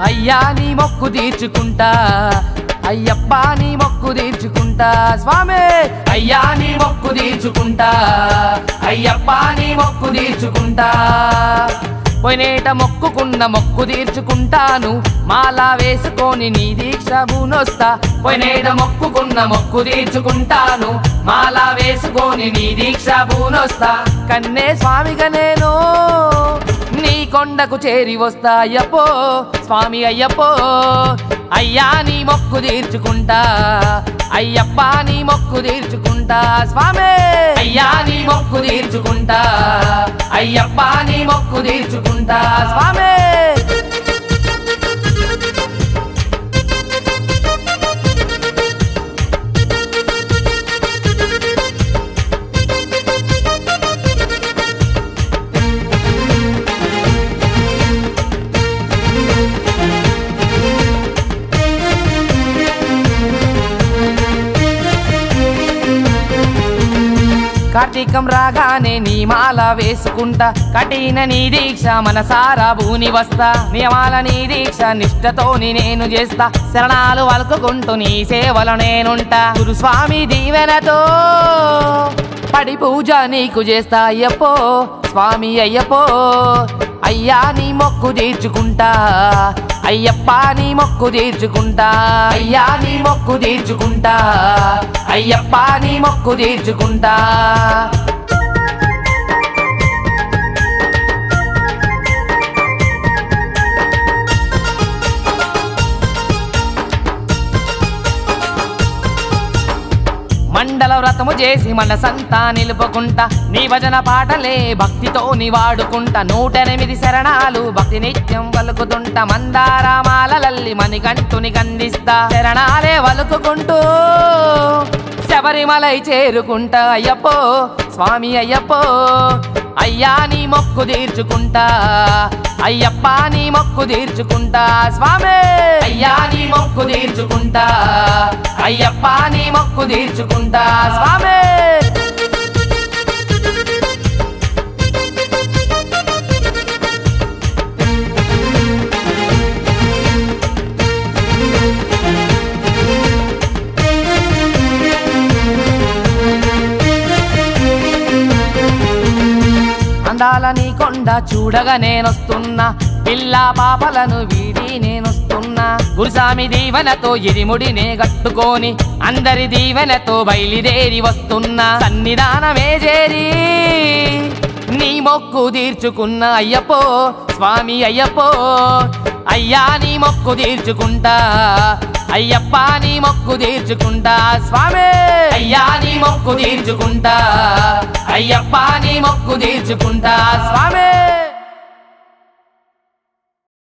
అయ్యా నీ మొక్కు తీర్చుకుంటా అయ్యప్ప నీ మొక్కు తీర్చుకుంటా స్వామి అయ్యా నీ మొక్కు తీర్చుకుంటా అయ్యప్ప నీ మొక్కు తీర్చుకుంటా పోయినేట మొక్కుకున్న మొక్కు తీర్చుకుంటాను మాల వేసుకొని నీ దీక్ష బూనొస్తా పోయినేట మొక్కుకున్న మొక్కు తీర్చుకుంటాను మాల వేసుకొని నీ దీక్ష బూనొస్తా కన్నే స్వామిగా నేను నీ కొండకు చేరి వస్తా అయ్యప్పో స్వామి అయ్యప్పో అయ్యా నీ మొక్కు తీర్చుకుంటా అయ్యప్ప నీ మొక్కు తీర్చుకుంటా స్వామి అయ్యా నీ మొక్కు తీర్చుకుంటా అయ్యప్ప నీ మొక్కు తీర్చుకుంటా స్వామి కార్తీకం రాగానే నీ మాల వేసుకుంటా కఠిన నీ దీక్ష మనసారా భూని వస్తా నియమాల నీ దీక్ష నిష్టతోని నేను చేస్తా శరణాలు వలుకుకుంటూ నీ సేవలు నేనుంటా గురుస్వామి దీవెనతో పడి పూజ నీకు చేస్తా అయ్యప్పో స్వామి అయ్యప్పో అయ్యా నీ మొక్కు తీర్చుకుంటా అయ్యప్ప నీ మొక్కు తీర్చుకుంటా అయ్యా నీ మొక్కు తీర్చుకుంటా అయ్యప్ప నీ మొక్కు తీర్చుకుంటా మండల వ్రతము చేసి మనసంతా నిలుపుకుంటా నీ భజన పాటలే భక్తితో నీ వాడుకుంటా నూట ఎనిమిది శరణాలు భక్తి నిత్యం వలుకుతుంటా మందారామాలల్లి మణికంటుని కందిస్తా శరణాలే వలుకుకుంటూ శబరిమలై చేరుకుంటా అయ్యప్పో స్వామి అయ్యప్పో అయ్యా నీ మొక్కు తీర్చుకుంటా అయ్యప్ప నీ మొక్కు తీర్చుకుంటా స్వామి అయ్యా నీ మొక్కు తీర్చుకుంటా అయ్యప్ప నీ మొక్కు తీర్చుకుంటా స్వామి అందాల నీ కొండ చూడగా నేనొస్తున్నా పిల్ల పాపలను వీడి నేనొస్తున్నా గురుసామి దీవెనతో ఇరిముడినే గట్టుకొని అందరి దీవెనతో బయలుదేరి వస్తున్నా సన్నిధానమే చేరి నీ మొక్కు తీర్చుకున్న అయ్యప్పో స్వామి అయ్యప్పో అయ్యా నీ మొక్కు తీర్చుకుంటా అయ్యప్ప నీ మొక్కు తీర్చుకుంటా స్వామి అయ్యా నీ మొక్కు తీర్చుకుంటా అయ్యప్ప నీ మొక్కు తీర్చుకుంటా స్వామి